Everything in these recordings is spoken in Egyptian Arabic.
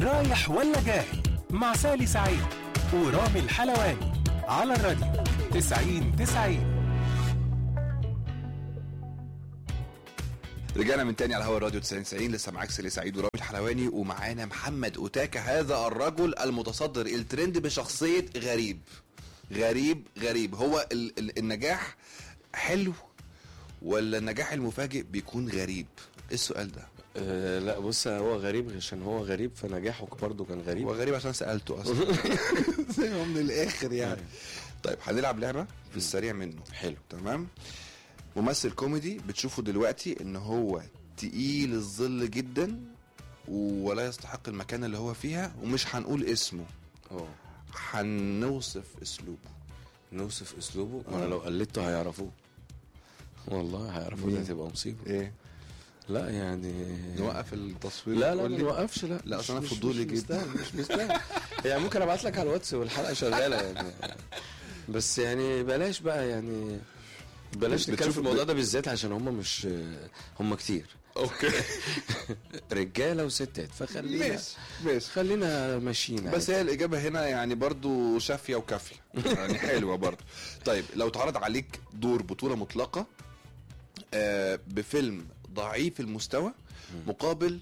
رايح ولا جاي مع سالي سعيد ورامي الحلواني على الراديو 90 90 رجعنا من تاني على هوا الراديو 90 90 لسه معاك سالي سعيد ورامي الحلواني ومعانا محمد اوتاكا هذا الرجل المتصدر الترند بشخصيه غريب غريب غريب هو ال ال النجاح حلو ولا النجاح المفاجئ بيكون غريب ايه السؤال ده أه لا بص هو غريب عشان هو غريب فنجاحه برضه كان غريب هو غريب عشان سالته اصلا زي ما من الاخر يعني طيب هنلعب لعبه في السريع منه حلو تمام ممثل كوميدي بتشوفه دلوقتي ان هو تقيل الظل جدا ولا يستحق المكان اللي هو فيها ومش هنقول اسمه اه هنوصف اسلوبه نوصف اسلوبه وانا لو قلدته هيعرفوه والله هيعرفوه ده مين؟ هتبقى مصيبه ايه لا يعني نوقف التصوير لا لا قول ما لي. نوقفش لا لا، مش- أصل أنا مش- فضولي مش جدا. مستاهل، مش مستاهل يعني ممكن ابعت لك على الواتس والحلقه شغاله يعني بس يعني بلاش بقى يعني بلاش بت- نتكلم بتشوف- في الموضوع ده بالذات عشان هم مش هم كتير اوكي رجاله وستات فخلينا ماشي ماشي خلينا ماشيين بس عادي. هي الاجابه هنا يعني برضو شافيه وكافيه يعني حلوه برضو طيب لو اتعرض عليك دور بطوله مطلقه آه بفيلم ضعيف المستوى مقابل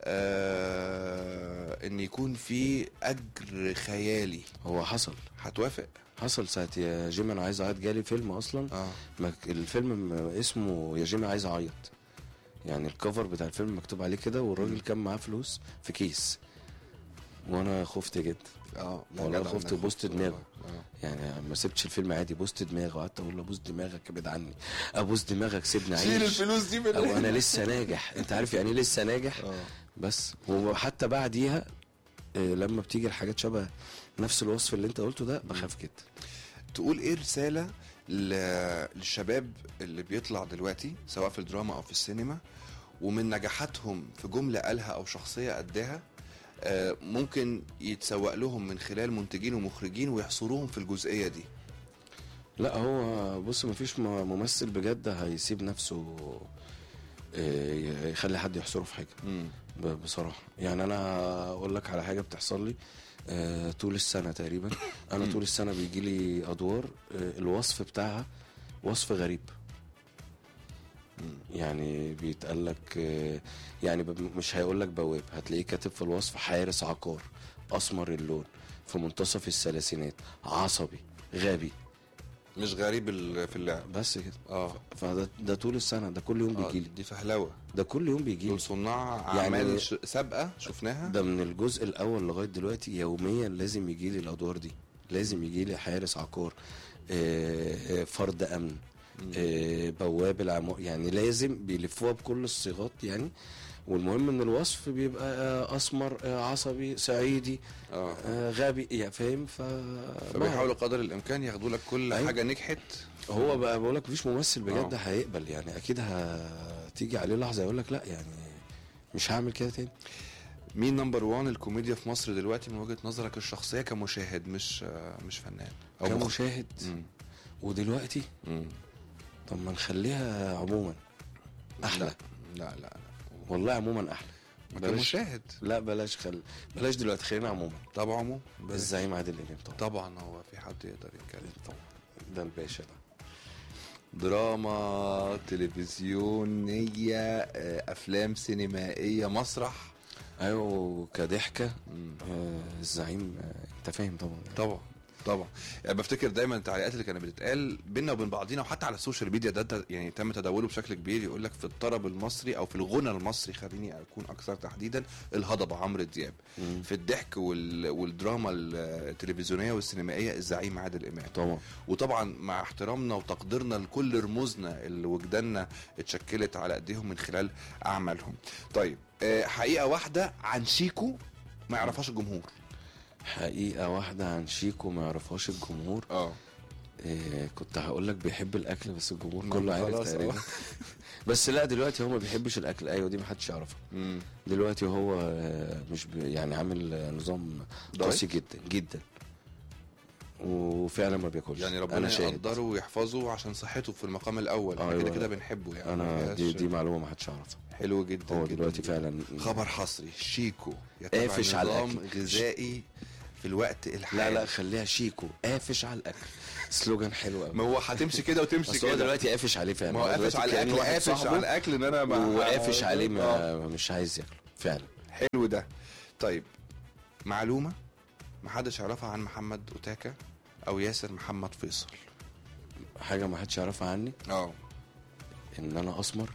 آه ان يكون في اجر خيالي هو حصل هتوافق حصل ساعة يا جيمي انا عايز اعيط جالي فيلم اصلا اه مك- الفيلم م- اسمه يا جيمي عايز اعيط يعني الكفر بتاع الفيلم مكتوب عليه كده والراجل كان معاه فلوس في كيس وانا خفت جدا اه والله جدع خفت إنك وبوست خفت دماغه. والله. آه. يعني ما سبتش الفيلم عادي بوست دماغه قعدت اقول له ابوس دماغك ابعد عني ابوس دماغك سيبني شيل اعيش الفلوس دي من او انا لسه ناجح انت عارف يعني إيه لسه ناجح اه بس وحتى بعديها آه، لما بتيجي الحاجات شبه نفس الوصف اللي انت قلته ده بخاف جدا تقول ايه رساله ل- للشباب اللي بيطلع دلوقتي سواء في الدراما او في السينما ومن نجاحاتهم في جمله قالها او شخصيه قدها آه، ممكن يتسوق لهم من خلال منتجين ومخرجين ويحصروهم في الجزئيه دي لا هو بص مفيش م- ممثل بجد هيسيب نفسه آه، يخلي حد يحصره في حاجه ب- بصراحه يعني انا اقول لك على حاجه بتحصل لي آه، طول السنه تقريبا انا طول السنه بيجي لي ادوار آه، الوصف بتاعها وصف غريب يعني بيتقال لك آه، يعني ب- مش هيقول لك بواب هتلاقيه كاتب في الوصف حارس عقار اسمر اللون في منتصف الثلاثينات عصبي غبي مش غريب ال- في اللعب بس كده اه فده ده طول السنه ده كل يوم آه، بيجي لي دي فهلوه ده كل يوم بيجي لي دول صناع يعني- اعمال ش- سابقه شفناها ده من الجزء الاول لغايه دلوقتي يوميا لازم يجي لي الادوار دي لازم يجي لي حارس عقار آه، آه، فرد امن آه، بواب العمو يعني لازم بيلفوها بكل الصيغات يعني والمهم ان الوصف بيبقى آه، اسمر آه، عصبي صعيدي اه آه، غبي يعني فاهم ف فبيحاولوا قدر الامكان ياخدوا لك كل أيوة. حاجه نجحت هو بقى بقول لك مفيش ممثل بجد آه. هيقبل يعني اكيد هتيجي عليه لحظه يقول لك لا يعني مش هعمل كده تاني مين نمبر 1 الكوميديا في مصر دلوقتي من وجهه نظرك الشخصيه كمشاهد مش آه، مش فنان او مخرج كمشاهد مم. ودلوقتي مم. طب ما نخليها عموما احلى لا لا لا والله عموما احلى بلاش كمشاهد لا بلاش خل بلاش دلوقتي خلينا عموما طبعا عموما الزعيم عادل امام طبعا طبعا هو في حد يقدر يتكلم طبعا ده الباشا ده دراما تلفزيونيه آه، افلام سينمائيه مسرح ايوه كضحكه آه الزعيم آه انت فاهم طبعا طبعا طبعا يعني بفتكر دايما التعليقات اللي كانت بتتقال بينا وبين بعضينا وحتى على السوشيال ميديا ده ده يعني تم تداوله بشكل كبير يقول لك في الطرب المصري او في الغنى المصري خليني اكون اكثر تحديدا الهضبه عمرو دياب مم. في الضحك وال... والدراما التلفزيونيه والسينمائيه الزعيم عادل امام طبعا وطبعا مع احترامنا وتقديرنا لكل رموزنا اللي وجداننا اتشكلت على ايديهم من خلال اعمالهم طيب آه، حقيقه واحده عن شيكو ما يعرفهاش الجمهور حقيقه واحده عن شيكو ما يعرفهاش الجمهور اه إيه كنت هقول لك بيحب الاكل بس الجمهور ما كله عارف خلاص، تقريبا آه. بس لا دلوقتي هو ما بيحبش الاكل ايوه دي ما حدش يعرفها مم. دلوقتي هو آه، مش بي يعني عامل آه، نظام دايت؟ قاسي جدا جدا وفعلا ما بياكلش يعني ربنا انا شاهد يقدره ويحفظه عشان صحته في المقام الاول أيوة. كده كده بنحبه يعني انا ما دي, فيهاش- دي معلومه ما حدش يعرفها حلو جدا هو جدا دلوقتي جدا. فعلا خبر حصري شيكو يتبع قافش على نظام الأكل. غذائي في الوقت الحالي لا لا خليها شيكو قافش على الاكل سلوجان حلو قوي ما هو هتمشي كده وتمشي بس هو كده دلوقتي قافش عليه فعلا ما هو قافش دلوقتي على كأنه الاكل واحد قافش صاحبه على الاكل ان انا ما وقافش عليه آه. ما مش عايز ياكله فعلا حلو ده طيب معلومه محدش يعرفها عن محمد اوتاكا او ياسر محمد فيصل حاجه ما حدش يعرفها عني اه ان انا اسمر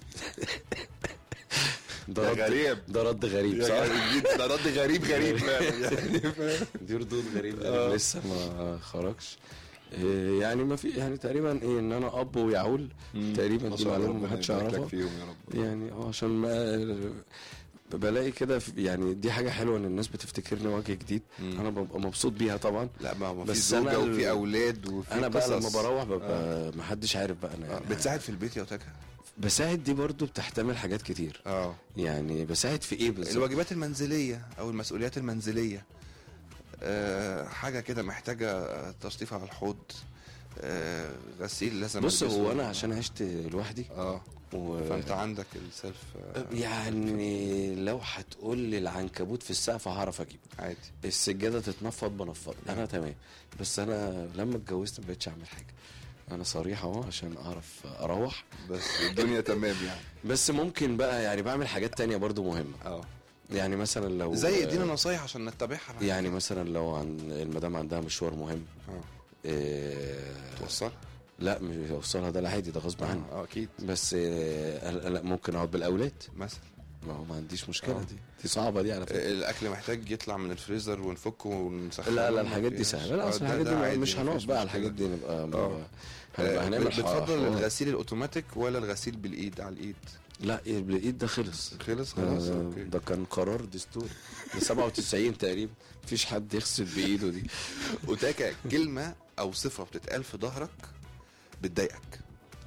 ده رد- غريب. ده رد غريب صح ده رد غريب غريب فعلا يعني فاهم؟ دي ردود غريبه آه. غريب لسه ما خرجش إيه يعني ما في يعني تقريبا ايه ان انا اب ويعول تقريبا ما دي شاء الله، معلومه ما ربنا حدش يبارك لك يعرفها فيهم يا رب يعني اه عشان ما بلاقي كده في- يعني دي حاجه حلوه ان الناس بتفتكرني وجه جديد مم. انا ببقى مبسوط بيها طبعا لا ما هو في بس زوجه أنا ال- وفي اولاد وفي انا بقى لما قصص. بروح ببقى ما حدش عارف بقى انا آه، يعني بتساعد في البيت يا اوتاكا بساعد دي برضو بتحتمل حاجات كتير اه يعني بساعد في ايه بالظبط الواجبات المنزليه او المسؤوليات المنزليه آه حاجه كده محتاجه تشطيف على الحوض آه غسيل لازم بص ألبسه. هو انا عشان عشت لوحدي اه و... فانت عندك السيلف آه يعني لو هتقول لي العنكبوت في السقف هعرف اجيبه عادي السجاده تتنفض بنفض انا تمام بس انا لما اتجوزت ما بقتش اعمل حاجه انا صريح اهو عشان اعرف اروح بس الدنيا تمام يعني بس ممكن بقى يعني بعمل حاجات تانية برضو مهمه اه يعني مثلا لو زي ادينا نصايح عشان نتبعها بعد يعني كده. مثلا لو عن المدام عندها مشوار مهم اه إيه توصل لا مش اوصلها ده العادي ده غصب عني اه اكيد بس إيه لا ممكن اقعد بالاولاد مثلا ما هو ما عنديش مشكله آه. دي دي صعبه دي على فكره الاكل محتاج يطلع من الفريزر ونفكه ونسخنه لا لا الحاجات دي مفيهاش- سهله لا آه، اصل ده- الحاجات ده دي عادي، مش هنقعد مفيش بقى على مشكلة. الحاجات دي نبقى آه. هنبقى آه، هنعمل بتفضل حوار. الغسيل الاوتوماتيك ولا الغسيل بالايد على الايد لا بالايد ده خلص خلص خلاص ده, اوكي ده كان قرار دستوري ده 97 تقريبا مفيش حد يغسل بايده دي اوتاكا كلمه او صفه بتتقال في ظهرك بتضايقك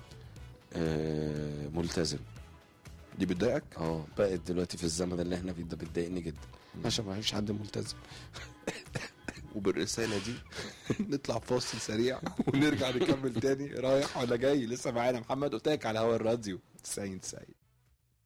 آه ملتزم دي بتضايقك اه بقت دلوقتي في الزمن اللي احنا فيه ده بتضايقني جدا عشان ما فيش حد ملتزم وبالرساله دي نطلع فاصل سريع ونرجع نكمل تاني رايح ولا جاي لسه معانا محمد اوتاكا على هوا الراديو 90 90